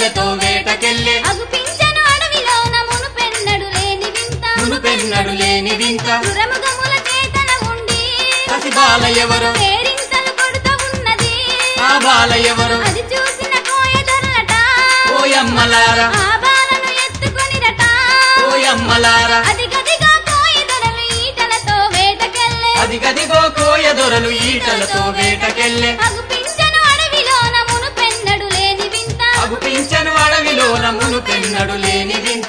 ఈటలతో వేటకెళ్ళే అగుపించను అడవిలోన మునుపెన్నడు లేని వింత మునుపెన్నడు లేని వింత దురముగముల చేతన ఉండి పసి బాల ఎవరు పేరింతలు కొడుతూ ఉన్నది ఆ బాల ఎవరు అది చూసిన కోయదొరలట ఓయమ్మలారా ఆ బాలను ఎత్తుకొనిరట ఓయమ్మలారా అది గదిగా కోయదొరలు ఈటలతో వేటకెళ్ళే అది గదిగో కోయ దొరలు ఈటలతో వేటకెళ్ళే అగుపించను అడవిలోన మునుపెన్నడు లేని వింత అగుపించను అడవిలో నమ్మును పెన్నడు లేని వింత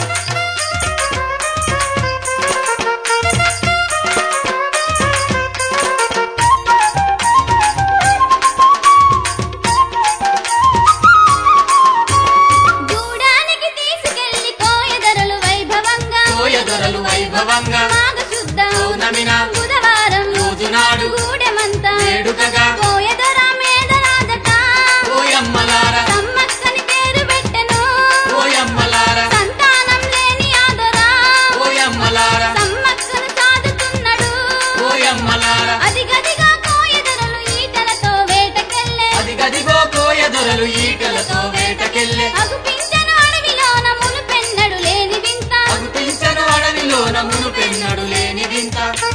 గూడానికి తీసుకెళ్లి కోయదొరలు వైభవంగా కోయ దొరలు వైభవంగా మాఘశుద్ధ పౌర్ణమిన బుధవారం రోజునాడు గూడెమంతా వేడుకగా కోయదొర మేదరాదట ఓయమ్మలారా సమ్మక్కని పేరు పెట్టెను ఓయమ్మలారా సంతానం లేని ఆదొర ఓయమ్మలారా సమ్మక్కను సాదుతున్నాడు ఓయమ్మలారా అది గదిగా కోయదొరలు ఈటలతో వేటకెళ్ళే అది గదిగో కోయ దొరలు ఈటలతో వేటకెళ్ళే అగుపించను అడవిలోన మునుపెన్నడు లేని వింత అగుపించను అడవిలో నమ్మును పెన్నడు లేని వింత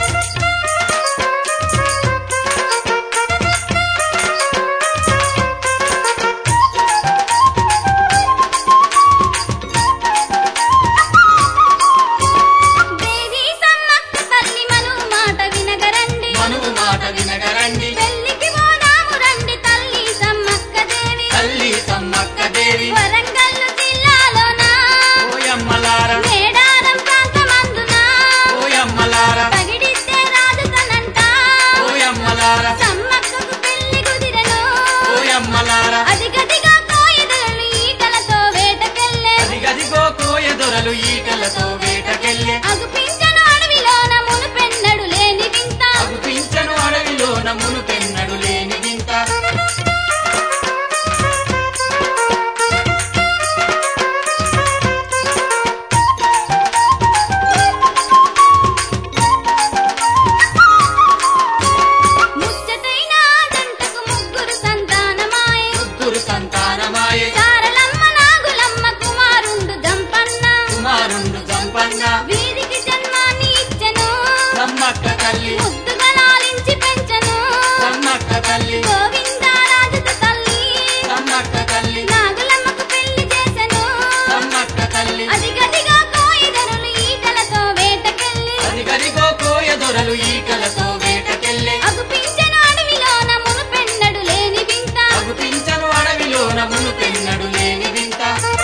దేవి సమ్మక్క తల్లి మను మాట వినగరండి మనువు మాట వినగరండి పెళ్లికి పోదాము రండి తల్లి సమ్మక్క దేవి తల్లి సమ్మక్క దేవి వరంగల్లు జిల్లాలోన ఓయమ్మలారా మేడారం ప్రాంతమందున ఓయమ్మలారా పగిడిస్తే రాజుతనంట ఓయమ్మలారా సమ్మక్కకు పెళ్లి కుదిరెను ఓయమ్మలారా అది గదిగా కోయదలు ఈటలతో వేటకెళ్ళే అది గదిగో కోయ దొరలు ఈటలతో వేటకెళ్ళే అగుపించను అడవిలోన మునుపెన్నడు లేని వింత అగుపించను అడవిలో నమ్మును పెన్నడు లేని వింత ముచ్చటైన జంటకు ముగ్గురు సంతానమాయే ముగ్గురు సంతానమాయే సారలమ్మ నాగులమ్మ కుమారుండు గంపన్న కుమారుండు సంపన్న వీరికి జన్మాన్ని ఇచ్చెను సమ్మక్క తల్లి ముద్దుగా లాలించి పెంచెను సమ్మక్క తల్లి గోవిందరాజుత తల్లి సమ్మక్క తల్లి నాగులమ్మకు పెళ్లి చేసెను సమ్మక్క తల్లి అది గదిగా కోయిదరులు ఈటలతో వేటకెళ్ళి అది గదిగో కోయ దొరలు ఈటలతో వేటకెళ్ళే అగుపించెను అడవిలోన మునుపెన్నడు లేని వింత అగుపించను అడవిలో నమ్మును పెన్నడు లేని వింత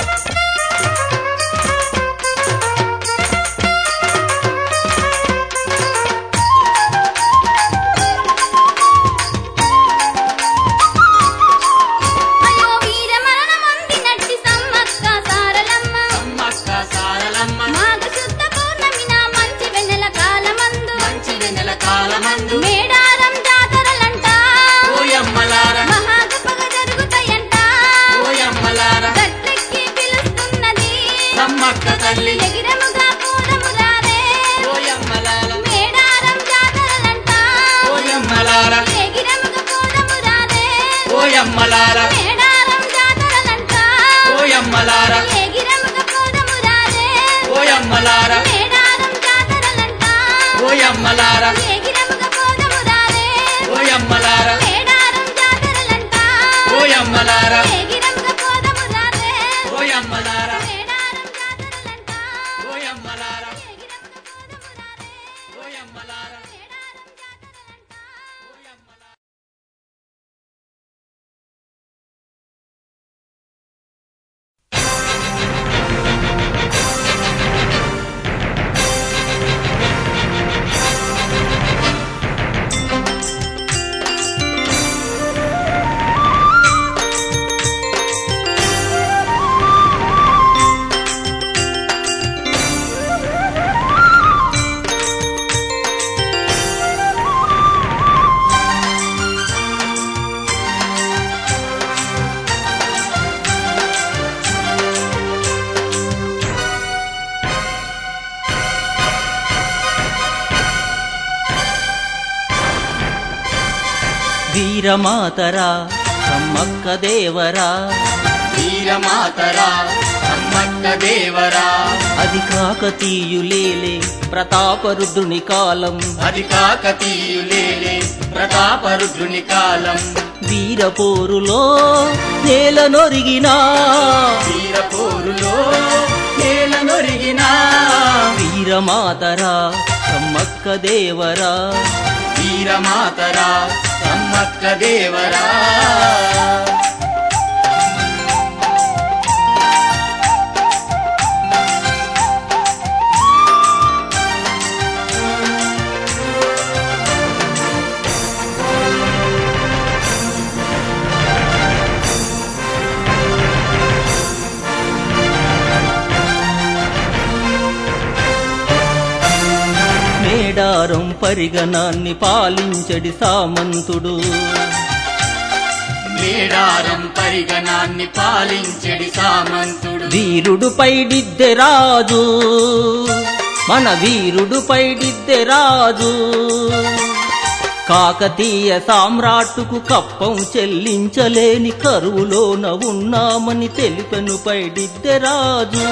అయ్యో వీర మరణమొందినట్టి సమ్మక్క సారలమ్మ సమ్మక్క సారలమ్మ మాఘ శుద్ధ పౌర్ణమిన మంచి వెన్నెల కాలమందు మంచి వెన్నెల కాలమందు మేడారం జాతరలంట ఓయమ్మలారా మహాగపగ జరుగుతాయంట ఓయమ్మలారా గట్టెక్కి పిలుస్తున్నది సమ్మక్క తల్లి ఎగిరముగా పూరమురారే ఓయమ్మలారా మేడారం జాతరలంట ఓయమ్మలారా ఎగిరముగా పూరమురారే ఓయమ్మలారా మేడారం జాతరలంట ఓయమ్మలారా ఎగిరముగా పూరమురారే ఓయమ్మలారా మేడారం జాతరలంట ఓయమ్మలారా ఎగిరముగా పూరమురారే ఓయమ్మలారా మేడారం జాతరలంట ఓయమ్మలారా ఎగిరముగా పూరమురారే ఓయమ్మలారా మేడారం జాతరలంట ఓయమ్మలారా ఎగిరముగా పూరమురారే ఓయమ్మలారా మేడారం జాతరలంట ఓయమ్మలారా వీరమాతరా సమ్మక్క దేవరా వీరమాతరా సమ్మక్క దేవరా అది కాకతీయులేలే ప్రతాపరుద్రుని కాలం అది కాకతీయులేలే ప్రతాపరుద్రుని కాలం వీరపోరులో నేల నొరిగినా వీరపోరులో నేల నొరిగిన వీరమాతరా సమ్మక్క దేవరా వీరమాతరా సమ్మక్క దేవరా మేడారం పరిగణాన్ని పాలించడి సామంతుడు మేడారం పరిగణాన్ని పాలించెడి సామంతుడు వీరుడు పైడిద్దె రాజు మన వీరుడు పైడిద్దె రాజు కాకతీయ సామ్రాట్టుకు కప్పం చెల్లించలేని కరువులోన ఉన్నామని తెలిపెను పైడిద్దె రాజు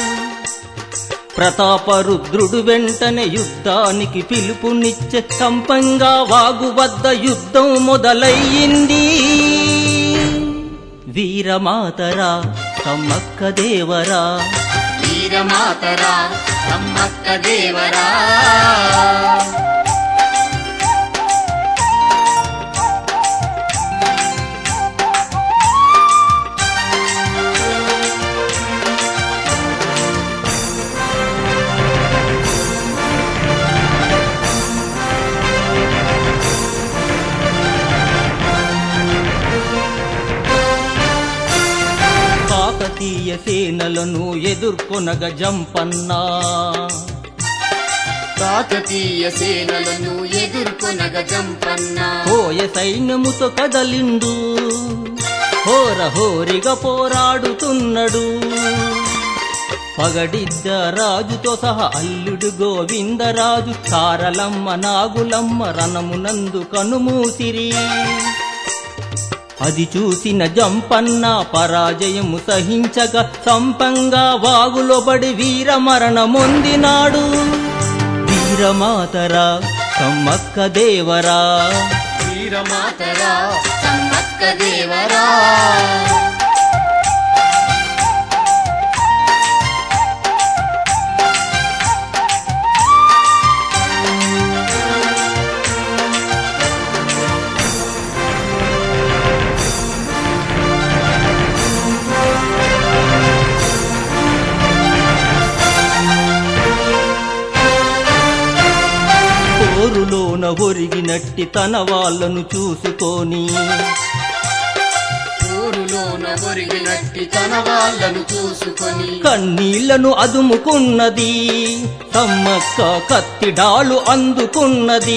ప్రతాపరుద్రుడు వెంటనే యుద్ధానికి పిలుపునిచ్చే కంపంగా వాగు వద్ద యుద్ధం మొదలయ్యింది వీరమాతరా సమ్మక్క దేవరా వీరమాతరా సమ్మక్క దేవరా కాకతీయ సేనలను ఎదుర్కొనగ జంపన్నా కాకతీయ సేనలను ఎదుర్కొనగ జంపన్న కోయ సైన్యముతో కదలిండు హోర హోరిగా పోరాడుతున్నాడు పగడిద్ద రాజుతో సహా అల్లుడు గోవిందరాజు సారలమ్మ నాగులమ్మ రణమునందు కనుమూసిరి అది చూసిన జంపన్న పరాజయము సహించగా సంపంగా వాగులోబడి వీరమరణమొందినాడు వీరమాతరా సమ్మక్క దేవరా వీరమాతరా సమ్మక్క దేవరా పోరులోన ఒరిగినట్టి తన వాళ్ళను చూసుకొని ఊరులోన ఒరిగినట్టి తన వాళ్ళను చూసుకొని కన్నీళ్లను అదుముకున్నది సమ్మక్క కత్తిడాలు అందుకున్నది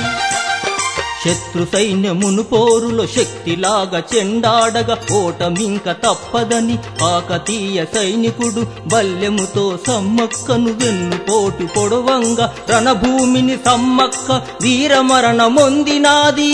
శత్రు సైన్యమును పోరులో శక్తిలాగా చెండాడగా ఓటమింక తప్పదని కాకతీయ సైనికుడు బల్యముతో సమ్మక్కను వెన్నుపోటు పొడవంగా రణభూమిని సమ్మక్క వీరమరణమొందినాది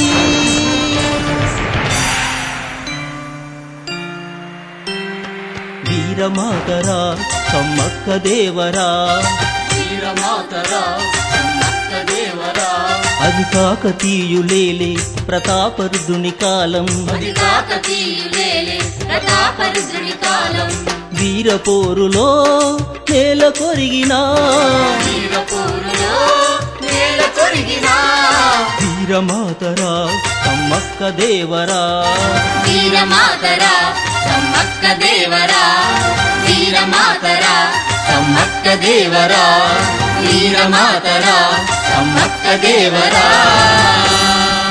వీరమాతరా సమ్మక్క దేవరా వీరమాతరా సమ్మక్క దేవరా అది కాకతీయులేలే ప్రతాపరుదుని కాలం అది కాకతీయులేలే ప్రతాపరుద్రుని కాలం వీరపోరులో నేల కొరిగినా వీరపూరులో నేల కొరిగిన వీరమాతరా సమ్మక్క దేవరా వీరమాతరా సమ్మక్క దేవరా వీరమాతరా సమ్మక్క దేవరా వీరమాతరా సమ్మక్క దేవరా